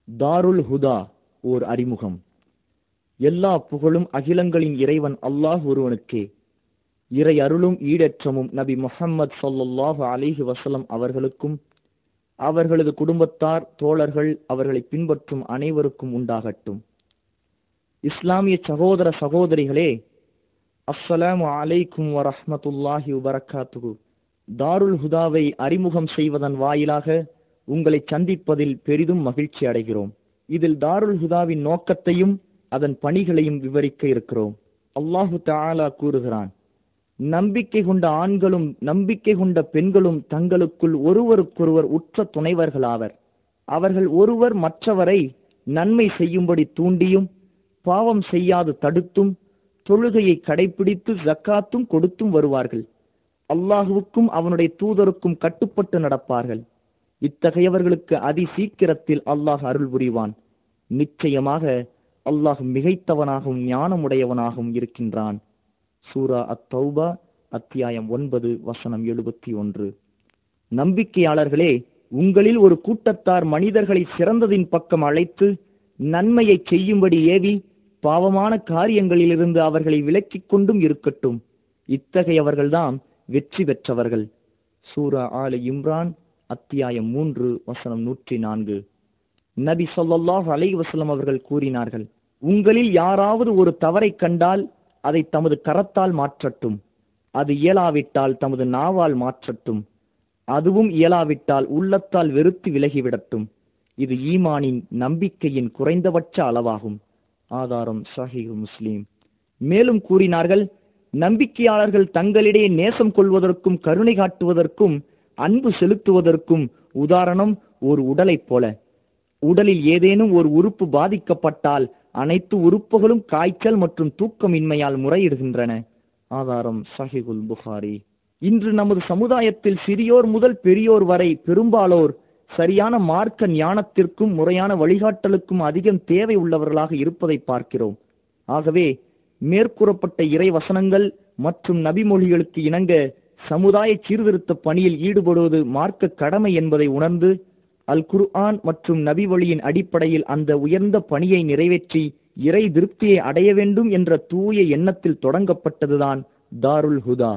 தாருல் ஹுதா ஓர் அறிமுகம் எல்லா புகழும் அகிலங்களின் இறைவன் அல்லாஹ் ஒருவனுக்கே இறை அருளும் ஈடேற்றமும் நபி முஹம்மது ஸல்லல்லாஹு அலைஹி வஸல்லம் அவர்களுக்கும் அவர்களது குடும்பத்தார் தோழர்கள் அவர்களை பின்பற்றும் அனைவருக்கும் உண்டாகட்டும் இஸ்லாமிய சகோதர சகோதரிகளே அஸ்ஸலாமு அலைக்கும் வரஹ்மத்துல்லாஹி வபரகாத்துஹு தாருல் ஹுதாவை அறிமுகம் செய்வதன் வாயிலாக உங்களை சந்திப்பதில் பெரிதும் மகிழ்ச்சி அடைகிறோம் இதில் தாருல் ஹுதாவின் நோக்கத்தையும் அதன் பணிகளையும் விவரிக்க இருக்கிறோம் அல்லாஹு தஆலா கூறுகிறான் நம்பிக்கை கொண்ட ஆண்களும் நம்பிக்கை கொண்ட பெண்களும் தங்களுக்குள் ஒருவருக்கொருவர் உற்ற துணைவர்களாவர் அவர்கள் ஒருவர் மற்றவரை நன்மை செய்யும்படி தூண்டியும் பாவம் செய்யாது தடுத்தும் தொழுகையை கடைபிடித்து ஜக்காத்தும் கொடுத்தும் வருவார்கள் அல்லாஹுவுக்கும் அவனுடைய தூதருக்கும் கட்டுப்பட்டு நடப்பார்கள் இத்தகையவர்களுக்கு அதி சீக்கிரத்தில் அல்லாஹ் அருள் புரிவான் நிச்சயமாக அல்லாஹ் மிகைத்தவனாகவும் ஞானமுடையவனாகவும் இருக்கின்றான் சூரா அத்தௌபா அத்தியாயம் ஒன்பது வசனம் எழுபத்தி ஒன்று நம்பிக்கையாளர்களே உங்களில் ஒரு கூட்டத்தார் மனிதர்களை சிறந்ததின் பக்கம் அழைத்து நன்மையை செய்யும்படி ஏவி பாவமான காரியங்களிலிருந்து அவர்களை விலக்கிக் கொண்டும் இருக்கட்டும் இத்தகையவர்கள்தான் வெற்றி பெற்றவர்கள் சூரா ஆலு இம்ரான் அத்தியாயம் மூன்று வசனம் நூற்றி நான்கு நபி சொல்லாஹ் அலை வசலம் அவர்கள் கூறினார்கள் உங்களில் யாராவது ஒரு தவறை கண்டால் அதை தமது கரத்தால் மாற்றட்டும் அது இயலாவிட்டால் தமது நாவால் மாற்றட்டும் அதுவும் இயலாவிட்டால் உள்ளத்தால் வெறுத்து விலகிவிடட்டும் இது ஈமானின் நம்பிக்கையின் குறைந்தபட்ச அளவாகும் ஆதாரம் சஹீஹ் முஸ்லீம் மேலும் கூறினார்கள் நம்பிக்கையாளர்கள் தங்களிடையே நேசம் கொள்வதற்கும் கருணை காட்டுவதற்கும் அன்பு செலுத்துவதற்கும் உதாரணம் ஒரு உடலைப் போல உடலில் ஏதேனும் ஒரு உறுப்பு பாதிக்கப்பட்டால் அனைத்து உறுப்புகளும் காய்ச்சல் மற்றும் தூக்கமின்மையால் முறையிடுகின்றன ஆதாரம் சஹிகுல் புகாரி இன்று நமது சமுதாயத்தில் சிறியோர் முதல் பெரியோர் வரை பெரும்பாலோர் சரியான மார்க்க ஞானத்திற்கும் முறையான வழிகாட்டலுக்கும் அதிகம் தேவை உள்ளவர்களாக இருப்பதை பார்க்கிறோம் ஆகவே மேற்கூறப்பட்ட இறை வசனங்கள் மற்றும் நபிமொழிகளுக்கு இணங்க சமுதாய சீர்திருத்த பணியில் ஈடுபடுவது மார்க்க கடமை என்பதை உணர்ந்து அல் குர்ஆன் மற்றும் நபி வழியின் அடிப்படையில் அந்த உயர்ந்த பணியை நிறைவேற்றி இறை திருப்தியை அடைய வேண்டும் என்ற தூய எண்ணத்தில் தொடங்கப்பட்டதுதான் தாருல் ஹுதா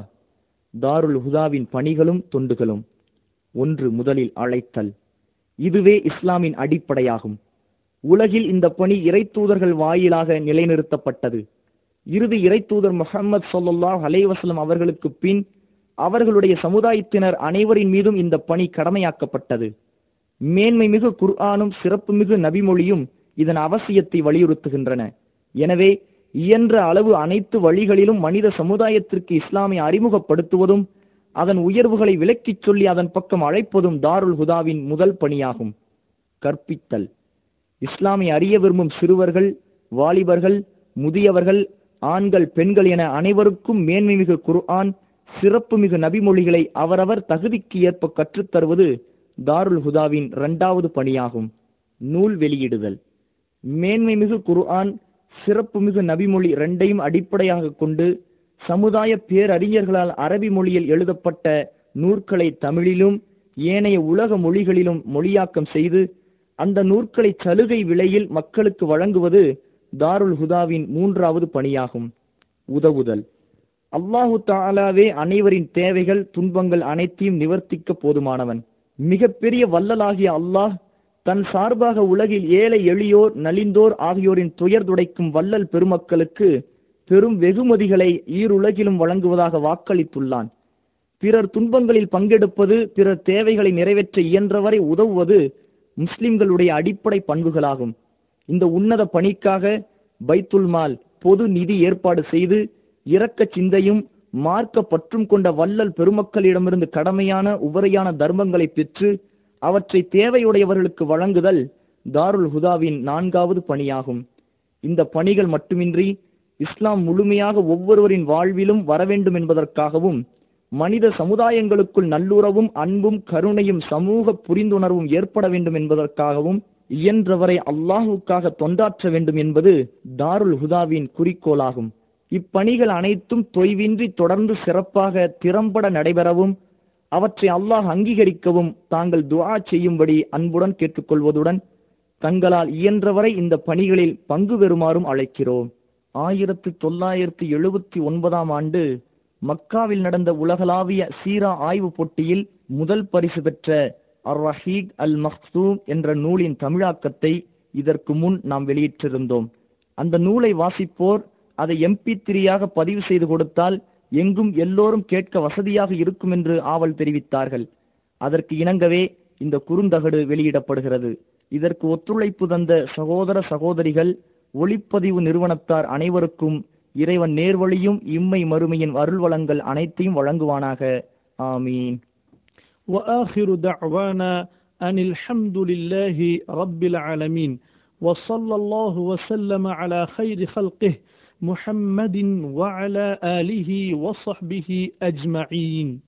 தாருல் ஹுதாவின் பணிகளும் தொண்டுகளும் ஒன்று முதலில் அழைத்தல் இதுவே இஸ்லாமின் அடிப்படையாகும் உலகில் இந்த பணி இறை தூதர்கள் வாயிலாக நிலைநிறுத்தப்பட்டது இறுதி இறை தூதர் முகமது சொல்லாஹ் அலைவாஸ்லம் அவர்களுக்கு பின் அவர்களுடைய சமுதாயத்தினர் அனைவரின் மீதும் இந்த பணி கடமையாக்கப்பட்டது மேன்மை மிகு குர்ஆனும் சிறப்புமிகு நபிமொழியும் இதன் அவசியத்தை வலியுறுத்துகின்றன எனவே இயன்ற அளவு அனைத்து வழிகளிலும் மனித சமுதாயத்திற்கு இஸ்லாமை அறிமுகப்படுத்துவதும் அதன் உயர்வுகளை விலக்கிச் சொல்லி அதன் பக்கம் அழைப்பதும் தாருல் ஹுதாவின் முதல் பணியாகும் கற்பித்தல் இஸ்லாமை அறிய விரும்பும் சிறுவர்கள் வாலிபர்கள் முதியவர்கள் ஆண்கள் பெண்கள் என அனைவருக்கும் மேன்மைமிகு குர்ஆன் சிறப்புமிகு நபிமொழிகளை அவரவர் தகுதிக்கு ஏற்ப கற்றுத்தருவது தாருல் ஹுதாவின் இரண்டாவது பணியாகும் நூல் வெளியிடுதல் மேன்மைமிகு குர்ஆன் சிறப்புமிகு நபிமொழி இரண்டையும் அடிப்படையாக கொண்டு சமுதாய பேரறிஞர்களால் அரபி மொழியில் எழுதப்பட்ட நூற்களை தமிழிலும் ஏனைய உலக மொழிகளிலும் மொழியாக்கம் செய்து அந்த நூற்களை சலுகை விலையில் மக்களுக்கு வழங்குவது தாருல் ஹுதாவின் மூன்றாவது பணியாகும் உதவுதல் அல்லாஹு தாலாவே அனைவரின் தேவைகள் துன்பங்கள் அனைத்தையும் நிவர்த்திக்க போதுமானவன் மிகப்பெரிய வல்லலாகிய அல்லாஹ் தன் சார்பாக உலகில் ஏழை எளியோர் நலிந்தோர் ஆகியோரின் துயர் துடைக்கும் வல்லல் பெருமக்களுக்கு பெரும் வெகுமதிகளை ஈருலகிலும் வழங்குவதாக வாக்களித்துள்ளான் பிறர் துன்பங்களில் பங்கெடுப்பது பிறர் தேவைகளை நிறைவேற்ற இயன்றவரை உதவுவது முஸ்லிம்களுடைய அடிப்படை பண்புகளாகும் இந்த உன்னத பணிக்காக பைத்துல் மால் பொது நிதி ஏற்பாடு செய்து இரக்க சிந்தையும் மார்க்க பற்றும் கொண்ட வல்லல் பெருமக்களிடமிருந்து கடமையான உபரியான தர்மங்களை பெற்று அவற்றை தேவையுடையவர்களுக்கு வழங்குதல் தாருல் ஹுதாவின் நான்காவது பணியாகும் இந்த பணிகள் மட்டுமின்றி இஸ்லாம் முழுமையாக ஒவ்வொருவரின் வாழ்விலும் வரவேண்டும் என்பதற்காகவும் மனித சமுதாயங்களுக்குள் நல்லுறவும் அன்பும் கருணையும் சமூக புரிந்துணர்வும் ஏற்பட வேண்டும் என்பதற்காகவும் இயன்றவரை அல்லாஹுக்காக தொண்டாற்ற வேண்டும் என்பது தாருல் ஹுதாவின் குறிக்கோளாகும் இப்பணிகள் அனைத்தும் தொய்வின்றி தொடர்ந்து சிறப்பாக திறம்பட நடைபெறவும் அவற்றை அல்லாஹ் அங்கீகரிக்கவும் தாங்கள் துஆ செய்யும்படி அன்புடன் கேட்டுக்கொள்வதுடன் தங்களால் இயன்றவரை இந்த பணிகளில் பங்கு பெறுமாறும் அழைக்கிறோம் ஆயிரத்து தொள்ளாயிரத்து எழுபத்தி ஒன்பதாம் ஆண்டு மக்காவில் நடந்த உலகளாவிய சீரா ஆய்வு போட்டியில் முதல் பரிசு பெற்ற அர் ரஹீக் அல் மக்சூம் என்ற நூலின் தமிழாக்கத்தை இதற்கு முன் நாம் வெளியிட்டிருந்தோம் அந்த நூலை வாசிப்போர் அதை எம்பி த்ரீயாக பதிவு செய்து கொடுத்தால் எங்கும் எல்லோரும் கேட்க வசதியாக இருக்கும் என்று ஆவல் தெரிவித்தார்கள் அதற்கு இணங்கவே இந்த குறுந்தகடு வெளியிடப்படுகிறது இதற்கு ஒத்துழைப்பு தந்த சகோதர சகோதரிகள் ஒளிப்பதிவு நிறுவனத்தார் அனைவருக்கும் இறைவன் நேர்வழியும் இம்மை மறுமையின் அருள் வளங்கள் அனைத்தையும் வழங்குவானாக ஆமீன் وآخر دعوانا أن الحمد لله رب العالمين وصلى الله وسلم على خير خلقه محمد وعلى آله وصحبه أجمعين